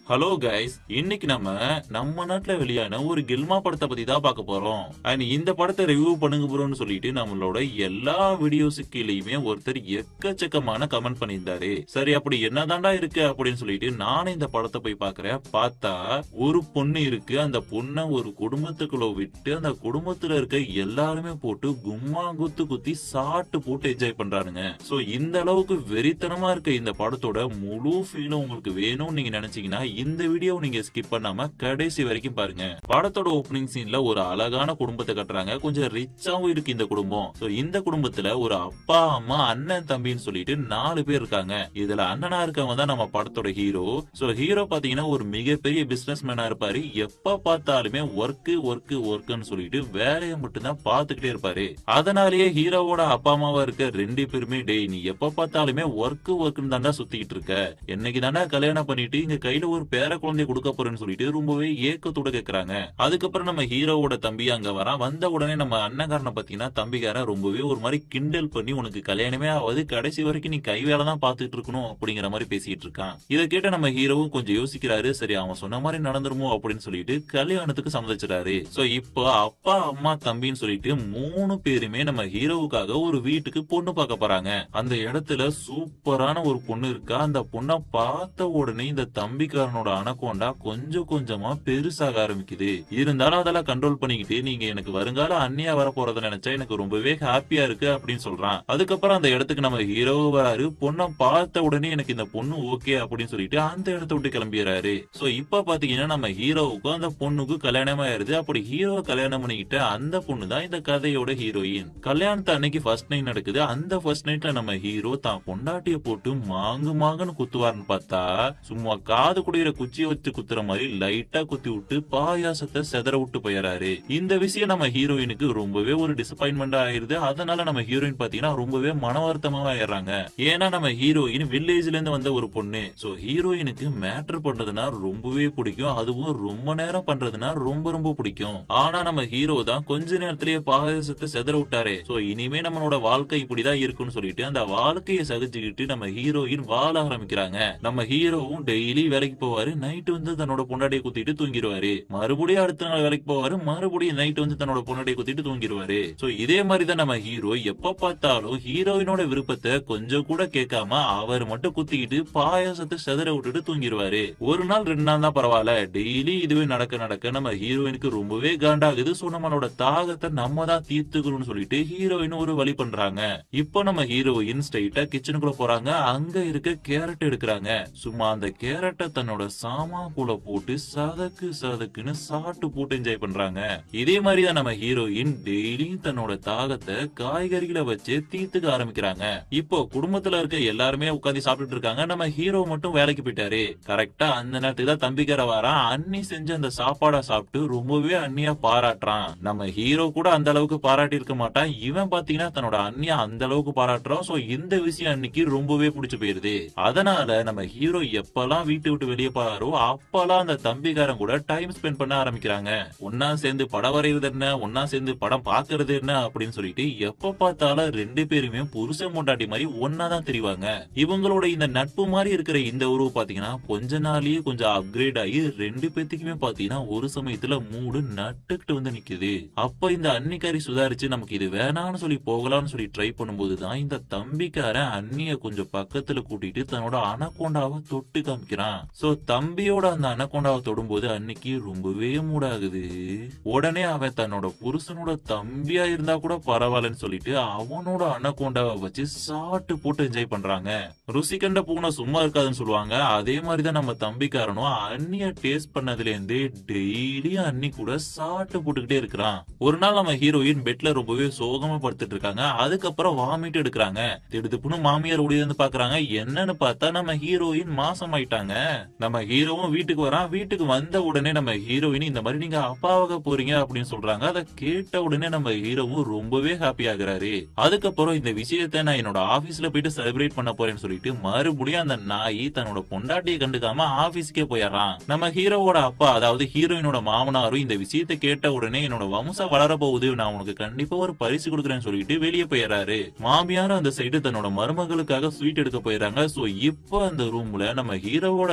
hello guys இன்னைக்கு நம்ம நம்ம நாட்டுல வெளியான ஒரு கில்மா படத்தை பத்தி தான் பார்க்க போறோம் அண்ட் இந்த படத்தை ரிவ்யூ பண்ணுங்க ப்ரோன்னு சொல்லிட்டு நம்மளோட எல்லா வீடியோஸ் கீழேயுமே ஒருத்தர் எக்கச்சக்கமான கமெண்ட் பண்ணியிருந்தாரு சரி அப்படி என்னதாண்டா இருக்கு அப்படின்னு சொல்லிட்டு நானே இந்த படத்தை போய் பார்க்கறேன் பார்த்தா ஒரு பொண்ணு இருக்கு அந்த பொண்ணை ஒரு குடும்பத்துக்குள்ள விட்டு அந்த குடும்பத்துல இருக்க எல்லாருமே போட்டு கும்மா குத்து குத்தி சாட்டு போட்டு என்ஜாய் பண்றானுங்க சோ இந்த அளவுக்கு வெறித்தனமா இருக்க இந்த படத்தோட முழு ஃபீலும் உங்களுக்கு வேணும்னு நீங்க நினைச்சீங்கன்னா இந்த வீடியோ நீங்க ஸ்கிப் பண்ணாம கடைசி வரைக்கும் பாருங்க படத்தோட ஓப்பனிங் சீன்ல ஒரு அழகான குடும்பத்தை கட்டுறாங்க கொஞ்சம் ரிச்சாவும் இருக்கு இந்த குடும்பம் சோ இந்த குடும்பத்துல ஒரு அப்பா அம்மா அண்ணன் தம்பின்னு சொல்லிட்டு நாலு பேர் இருக்காங்க இதுல அண்ணனா இருக்கவங்க தான் நம்ம படத்தோட ஹீரோ சோ ஹீரோ பாத்தீங்கன்னா ஒரு மிகப்பெரிய பிசினஸ் மேனா இருப்பாரு எப்ப பார்த்தாலுமே ஒர்க் ஒர்க் ஒர்க்னு சொல்லிட்டு வேலையை மட்டும் தான் பாத்துக்கிட்டே இருப்பாரு அதனாலேயே ஹீரோவோட அப்பா அம்மாவா இருக்க ரெண்டு பேருமே டேய் நீ எப்ப பார்த்தாலுமே ஒர்க் ஒர்க்னு தாண்டா சுத்திக்கிட்டு இருக்க என்னைக்கு தாண்டா கல்யாணம் பண்ணிட்டு இங்க கையில ஒரு பேர குழந்தைய கொடுக்க போறேன்னு சொல்லிட்டு ரொம்பவே ஏக்கத்தோட கேக்குறாங்க அதுக்கப்புறம் நம்ம ஹீரோவோட தம்பி அங்க வரான் வந்த உடனே நம்ம அண்ணகாரனை பாத்தீங்கன்னா தம்பிக்காரன் ரொம்பவே ஒரு மாதிரி கிண்டல் பண்ணி உனக்கு கல்யாணமே ஆகாது கடைசி வரைக்கும் நீ கை வேலை தான் பாத்துட்டு இருக்கணும் அப்படிங்கிற மாதிரி பேசிட்டு இருக்கான் இதை கேட்ட நம்ம ஹீரோவும் கொஞ்சம் யோசிக்கிறாரு சரி அவன் சொன்ன மாதிரி நடந்துருமோ அப்படின்னு சொல்லிட்டு கல்யாணத்துக்கு சம்மதிச்சிட்டாரு சோ இப்போ அப்பா அம்மா தம்பின்னு சொல்லிட்டு மூணு பேருமே நம்ம ஹீரோவுக்காக ஒரு வீட்டுக்கு பொண்ணு பார்க்க போறாங்க அந்த இடத்துல சூப்பரான ஒரு பொண்ணு இருக்கா அந்த பொண்ணை பார்த்த உடனே இந்த தம்பிக்காரனோட அனக்கோண்டா கொஞ்சம் கொஞ்சமா பெருசாக ஆரம்பிக்குது இருந்தாலும் அதெல்லாம் கண்ட்ரோல் பண்ணிக்கிட்டு நீங்க எனக்கு வருங்கால அண்ணியா வர போறத நினைச்சா எனக்கு ரொம்பவே ஹாப்பியா இருக்கு அப்படின்னு சொல்றான் அதுக்கப்புறம் அந்த இடத்துக்கு நம்ம ஹீரோ வராரு பொண்ணை பார்த்த உடனே எனக்கு இந்த பொண்ணு ஓகே அப்படின்னு சொல்லிட்டு அந்த இடத்த விட்டு கிளம்பிடுறாரு சோ இப்ப பாத்தீங்கன்னா நம்ம ஹீரோவுக்கும் அந்த பொண்ணுக்கும் கல்யாணம் ஆயிருது அப்படி ஹீரோவை கல்யாணம் பண்ணிக்கிட்ட அந்த பொண்ணு தான் இந்த கதையோட ஹீரோயின் கல்யாணத்து அன்னைக்கு ஃபர்ஸ்ட் நைட் நடக்குது அந்த ஃபர்ஸ்ட் நைட்ல நம்ம ஹீரோ தான் பொண்டாட்டிய போட்டு மாங்கு மாங்குன்னு குத்துவாருன்னு பார்த்தா சும்மா காது குடிக்கிற குச்சியை வச்சு குத்துற மாதிரி லைட்டா குத்தி விட்டு பாயாசத்தை செதற விட்டு போயிடறாரு இந்த விஷயம் நம்ம ஹீரோயினுக்கு ரொம்பவே ஒரு டிசப்பாயின்மெண்ட் ஆயிருது அதனால நம்ம ஹீரோயின் பாத்தீங்கன்னா ரொம்பவே மன வருத்தமாவே ஆயிடுறாங்க ஏன்னா நம்ம ஹீரோயின் வில்லேஜ்ல இருந்து வந்த ஒரு பொண்ணு சோ ஹீரோயினுக்கு மேட்டர் பண்றதுன்னா ரொம்பவே பிடிக்கும் அதுவும் ரொம்ப நேரம் பண்றதுன்னா ரொம்ப ரொம்ப பிடிக்கும் ஆனா நம்ம ஹீரோ தான் கொஞ்ச நேரத்திலேயே பாயாசத்தை செதற விட்டாரு சோ இனிமே நம்மளோட வாழ்க்கை இப்படிதான் இருக்குன்னு சொல்லிட்டு அந்த வாழ்க்கையை சகிச்சுக்கிட்டு நம்ம ஹீரோயின் வாழ ஆரம்பிக்கிறாங்க நம்ம ஹீரோவும் டெய்லி வேலைக்கு போவாரு நைட் வந்து தன்னோட பொண்டாட்டியை குத்திட்டு தூங்கிடுவாரு மறுபடியும் அடுத்த நாள் வேலைக்கு போவாரு மறுபடியும் நைட் வந்து தன்னோட பொண்டாட்டியை குத்திட்டு தூங்கிடுவாரு சோ இதே மாதிரிதான் நம்ம ஹீரோ எப்ப பார்த்தாலும் ஹீரோயினோட விருப்பத்தை கொஞ்சம் கூட கேட்காம அவர் மட்டும் குத்திக்கிட்டு பாயாசத்தை செதற விட்டுட்டு தூங்கிடுவாரு ஒரு நாள் ரெண்டு நாள் தான் பரவாயில்ல டெய்லி இதுவே நடக்க நடக்க நம்ம ஹீரோயினுக்கு ரொம்பவே காண்டாகுது சோ நம்மளோட தாகத்தை நம்ம தான் தீர்த்துக்கணும்னு சொல்லிட்டு ஹீரோயின் ஒரு வழி பண்றாங்க இப்போ நம்ம ஹீரோயின் ஸ்ட்ரைட்டா கிச்சனுக்குள்ள போறாங்க அங்க இருக்க கேரட் எடுக்கிறாங்க சும்மா அந்த கேரட்டை தன்னோட சாமாக்குள்ள போட்டு சதக்கு சதக்குன்னு சாப்பிட்டு போட்டு என்ஜாய் பண்றாங்க இதே மாதிரி தான் நம்ம ஹீரோயின் டெய்லியும் தன்னோட தாகத்தை காய்கறிகளை வச்சு தீர்த்துக்க ஆரம்பிக்கிறாங்க இப்போ குடும்பத்துல இருக்க எல்லாருமே உட்காந்து சாப்பிட்டுட்டு இருக்காங்க நம்ம ஹீரோ மட்டும் வேலைக்கு போயிட்டாரு கரெக்டா அந்த நேரத்துக்கு தான் தம்பிக்கார வரான் அண்ணி செஞ்ச அந்த சாப்பாடை சாப்பிட்டு ரொம்பவே அண்ணியா பாராட்டுறான் நம்ம ஹீரோ கூட அந்த அளவுக்கு பாராட்டி இருக்க மாட்டான் இவன் பாத்தீங்கன்னா தன்னோட அண்ணியா அந்த அளவுக்கு பாராட்டுறான் சோ இந்த விஷயம் அன்னைக்கு ரொம்பவே பிடிச்சு போயிருது அதனால நம்ம ஹீரோ எப்பெல்லாம் வீட்டு விட்டு வெளியே போறாரோ அப்பெல்லாம் அந்த தம்பிக்காரன் கூட டைம் ஸ்பெண்ட் பண்ண ஆரம்பிக்கிறாங்க ஒன்னா சேர்ந்து படம் வரைகிறது என்ன ஒன்னா சேர்ந்து படம் பாக்குறது என்ன அப்படின்னு சொல்லிட்டு எப்ப பார்த்தாலும் ரெண்டு பேருமே புருஷன் பொண்டாட்டி மாதிரி ஒன்னா தான் தெரிவாங்க இவங்களோட இந்த நட்பு மாதிரி இருக்கிற இந்த உறவு பாத்தீங்கன்னா கொஞ்ச நாள்லயே கொஞ்சம் அப்கிரேட் ஆகி ரெண்டு பேத்துக்குமே பாத்தீங்கன்னா ஒரு சமயத்துல மூடு நட்டுக்கிட்டு வந்து நிக்குது அப்ப இந்த அன்னிக்காரி சுதாரிச்சு நமக்கு இது வேணாம்னு சொல்லி போகலாம்னு சொல்லி ட்ரை பண்ணும்போது தான் இந்த தம்பிக்காரன் அண்ணிய கொஞ்சம் பக்கத்துல கூட்டிட்டு தன்னோட அனகொண்டாவை தொட்டு காமிக்கிறான் சோ தம்பியோட அந்த அனகொண்டாவை தொடும்போது அன்னைக்கு ரொம்பவே மூடாகுது உடனே அவன் தன்னோட புருஷனோட தம்பியா இருந்தா கூட பரவாயில்லன்னு சொல்லிட்டு அவனோட அனகொண்டாவை வச்சு சாட்டு போட்டு என்ஜாய் பண்றாங்க ருசி கண்ட பூனை சும்மா இருக்காதுன்னு சொல்லுவாங்க அதே மாதிரிதான் நம்ம தம்பிக்காரனும் அண்ணிய டேஸ்ட் பண்ணதுல இருந்தே டெய்லி அண்ணி கூட சாட்டு போட்டுக்கிட்டே இருக்கிறான் ஒரு நாள் நம்ம ஹீரோயின் பெட்ல ரொம்பவே சோகமா படுத்துட்டு இருக்காங்க அதுக்கப்புறம் வாமிட் எடுக்கிறாங்க திடுதுப்புன்னு மாமியார் ஓடி வந்து பாக்குறாங்க என்னன்னு பார்த்தா நம்ம ஹீரோயின் மாசம் ஆயிட்டாங்க நம்ம ஹீரோவும் வீட்டுக்கு வரான் வீட்டுக்கு வந்த உடனே நம்ம ஹீரோயின் இந்த மாதிரி நீங்க அப்பாவாக போறீங்க அப்படின்னு சொல்றாங்க அதை கேட்ட உடனே நம்ம ஹீரோவும் ரொம்பவே ஹாப்பி ஆகுறாரு அதுக்கப்புறம் இந்த விஷயத்த நான் என்னோட ஆபீஸ்ல போயிட்டு செலிப்ரேட் பண்ண போறேன்னு சொல்லிட்டு மறுபடியும் அந்த நாய் தன்னோட பொண்டாட்டியை கண்டுக்காம ஆபீஸ்க்கே போயிடுறான் நம்ம ஹீரோவோட அப்பா அதாவது ஹீரோயினோட மாமனாரும் இந்த விஷயத்தை கேட்ட உடனே என்னோட வம்சம் வளர போகுது நான் உனக்கு கண்டிப்பா ஒரு பரிசு கொடுக்குறேன்னு சொல்லிட்டு வெளியே போயிடுறாரு மாமியாரும் அந்த சைடு தன்னோட மருமகளுக்காக ஸ்வீட் எடுக்க போயிடுறாங்க சோ இப்போ அந்த ரூம்ல நம்ம ஹீரோவோட தம்பி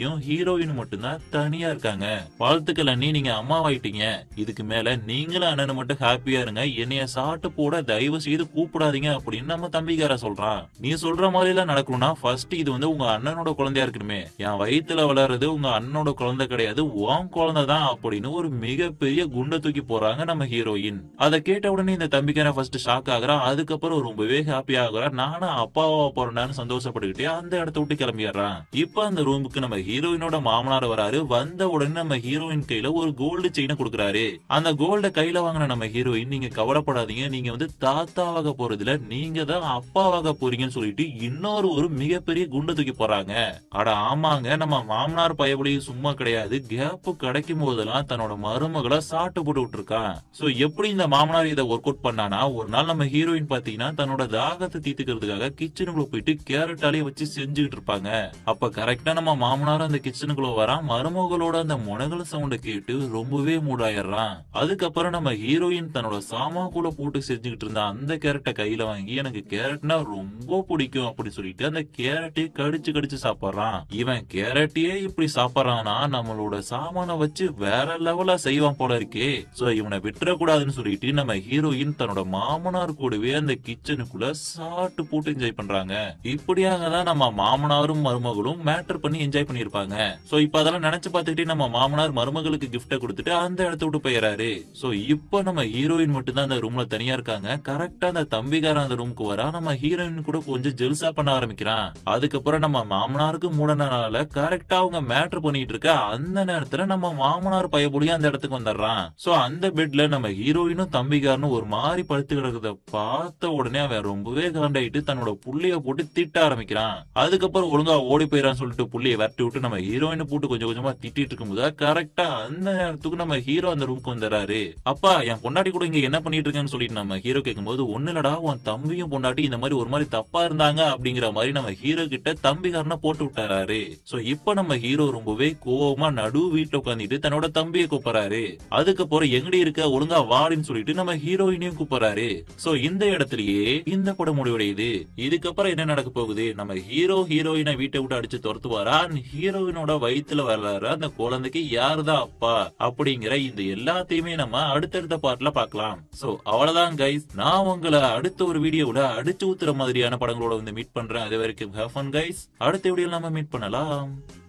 ஹீரோயும் ஹீரோயின் மட்டும்தான் தனியா இருக்காங்க வாழ்த்துக்கள் அண்ணி நீங்க அம்மாவாயிட்டீங்க இதுக்கு மேல நீங்களும் அண்ணன் மட்டும் ஹாப்பியா இருங்க என்னைய சாட்டு போட தயவு செய்து கூப்பிடாதீங்க அப்படின்னு நம்ம தம்பிக்கார சொல்றான் நீ சொல்ற மாதிரி எல்லாம் நடக்கணும்னா ஃபர்ஸ்ட் இது வந்து உங்க அண்ணனோட குழந்தையா இருக்கணுமே என் வயித்துல வளர்றது உங்க அண்ணனோட குழந்தை கிடையாது உன் குழந்தை தான் அப்படின்னு ஒரு மிகப்பெரிய குண்டை தூக்கி போறாங்க நம்ம ஹீரோயின் அதை கேட்ட உடனே இந்த தம்பிக்கார ஃபர்ஸ்ட் ஷாக் ஆகுறான் அதுக்கப்புறம் ரொம்பவே ஹாப்பி ஆகுறான் நானும் அப்பாவா போறேன்னு சந்தோஷப்பட்டுக்கிட்டே அந்த இடத்த விட்டு கிளம்பிடுறான் இப்ப அந்த ரூமுக்கு நம்ம ஹீரோயினோட மாமனார் வராரு வந்த உடனே நம்ம ஹீரோயின் கையில ஒரு கோல்டு செயினை கொடுக்குறாரு அந்த கோல்ட கையில வாங்கின நம்ம ஹீரோயின் நீங்க கவலைப்படாதீங்க நீங்க வந்து தாத்தாவாக போறதுல நீங்க தான் அப்பாவாக போறீங்கன்னு சொல்லிட்டு இன்னொரு ஒரு மிகப்பெரிய குண்டை தூக்கி போறாங்க அட ஆமாங்க நம்ம மாமனார் பயபடியும் சும்மா கிடையாது கேப் கிடைக்கும் போதெல்லாம் தன்னோட மருமகளை சாட்டு போட்டு விட்டுருக்கான் சோ எப்படி இந்த மாமனார் இதை ஒர்க் அவுட் பண்ணானா ஒரு நாள் நம்ம ஹீரோயின் பாத்தீங்கன்னா தன்னோட தாகத்தை தீர்த்துக்கிறதுக்காக கிச்சனுக்குள்ள போயிட்டு கேரட்டாலே வச்சு செஞ்சுக்கிட்டு இருப்பாங்க அப்ப கரெக்டா நம்ம மாமனார் அந்த கிச்சனுக்குள்ள வரான் மருமகளோட அந்த முனகல் சவுண்ட கேட்டு ரொம்பவே மூடாயிடுறான் அதுக்கப்புறம் நம்ம ஹீரோயின் தன்னோட சாமாக்குள்ள போட்டு செஞ்சுக்கிட்டு இருந்த அந்த கேரட்டை கையில வாங்கி எனக்கு கேரட்னா ரொம்ப பிடிக்கும் அப்படி சொல்லிட்டு அந்த கேரட்டை கடிச்சு கடிச்சு சாப்பிடுறான் இவன் கேரட்டையே இப்படி சாப்பிடுறான்னா நம்மளோட சாமான வச்சு வேற லெவலா செய்வான் போல இருக்கே சோ இவனை விட்டுறக்கூடாதுன்னு சொல்லிட்டு நம்ம ஹீரோயின் தன்னோட மாமனார் கூடவே அந்த கிச்சனுக்குள்ள சாட்டு போட்டு என்ஜாய் பண்றாங்க இப்படியாக தான் நம்ம மாமனாரும் மருமகளும் மேட்டர் பண்ணி என்ஜாய் பண்ணிருப்பாங்க சோ இப்ப அதெல்லாம் நினைச்சு பார்த்துக்கிட்டே நம்ம மாமனார் மருமகளுக்கு கிஃப்ட கொடுத்துட்டு அந்த இடத்த விட்டு போயிடறாரு சோ இப்ப நம்ம ஹீரோயின் மட்டும் தான் அந்த ரூம்ல தனியா இருக்காங்க கரெக்டா அந்த தம்பிக்காரன் அந்த ரூமுக்கு வரா நம்ம ஹீரோயின் கூட கொஞ்சம் ஜெல்சா பண்ண ஆரம்பிக்கிறான் அதுக்கப்புறம் நம்ம மாமனாருக்கு மூடனால கரெக்டா அவங்க மேட்டர் பண்ணிட்டு இருக்க அந்த நேரத்துல நம்ம மாமனார் பயபுலியும் அந்த இடத்துக்கு வந்துடுறான் சோ அந்த பெட்ல நம்ம ஹீரோயினும் தம்பிக்காரனும் ஒரு மாதிரி படுத்து கிடக்கிறத பார்த்த உடனே அவன் ரொம்பவே காண்டாயிட்டு தன்னோட புள்ளைய போட்டு திட்ட ஆரம்பிக்கிறான் அதுக்கப்புறம் ஒழுங்கா ஓடி போயிடான்னு சொல்லிட்டு புள்ளைய விரட்டி விட்டு நம்ம ஹீரோயினை போட்டு கொஞ்சம் கொஞ்சமா திட்டிட்டு இருக்கும்போது கரெக்டா அந்த நேரத்துக்கு நம்ம ஹீரோ அந்த ரூமுக்கு வந்துடுறாரு அப்பா என் பொண்டாட்டி கூட இங்க என்ன பண்ணிட்டு இருக்கேன்னு சொல்லிட்டு நம்ம ஹீரோ கேட்கும்போது ஒண்ணு இல்லடா உன் தம்பியும் பொண்டாட்டி இந்த மாதிரி ஒரு மாதிரி தப்பா இருந்தாங்க அப்படிங்கிற மாதிரி நம்ம ஹீரோ கிட்ட தம்பிக்காரனை போட்டு விட்டாரு சோ இப்ப நம்ம ஹீரோ ரொம்பவே கோவமா நடு வீட்டுல உட்காந்துட்டு தன்னோட தம்பியை கூப்பிடுறாரு அதுக்கப்புறம் எங்கடி இருக்க ஒழுங்கா வாடின்னு சொல்லிட்டு நம்ம ஹீரோயினையும் கூப்பிடுறாரு சோ இந்த இடத்துலயே இந்த படம் முடிவடையுது இதுக்கப்புறம் என்ன நடக்க போகுது நம்ம ஹீரோ ஹீரோயினை வீட்டை விட்டு அடிச்சு துரத்துவாரா ஹீரோயினோட வயித்துல வர்றாரு அந்த குழந்தைக்கு யாருதான் அப்பா அப்படிங்கிற இந்த எல்லாத்தையுமே நம்ம அடுத்தடுத்த பார்ட்ல பார்க்கலாம் சோ அவ்வளவுதான் கைஸ் நான் உங்களை அடுத்த ஒரு வீடியோல அடிச்சு ஊத்துற மாதிரியான படங்களோட வந்து மீட் பண்றேன் அது வரைக்கும் ஹேவ் ஃபன் கைஸ் அடுத்த வீடியோல நம்ம மீட் பண்ணலாம்